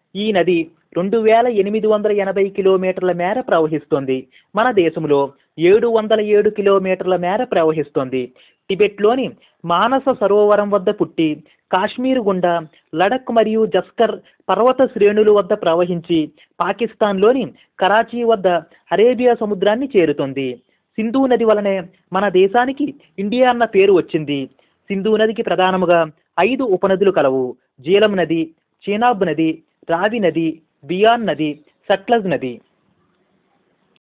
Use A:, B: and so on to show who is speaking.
A: ఈ నది రెండు వేల ఎనిమిది వందల ఎనభై కిలోమీటర్ల మేర ప్రవహిస్తుంది మన దేశంలో ఏడు వందల ఏడు కిలోమీటర్ల మేర ప్రవహిస్తుంది టిబెట్లోని మానస సరోవరం వద్ద పుట్టి కాశ్మీర్ గుండా లడక్ మరియు జస్కర్ పర్వత శ్రేణుల వద్ద ప్రవహించి పాకిస్తాన్లోని కరాచీ వద్ద అరేబియా సముద్రాన్ని చేరుతుంది సింధు నది వలనే మన దేశానికి ఇండియా అన్న పేరు వచ్చింది సింధు నదికి ప్రధానముగా ఐదు ఉపనదులు కలవు జీలం నది చీనాబ్ నది రావి నది బియాన్ నది సట్లజ్ నది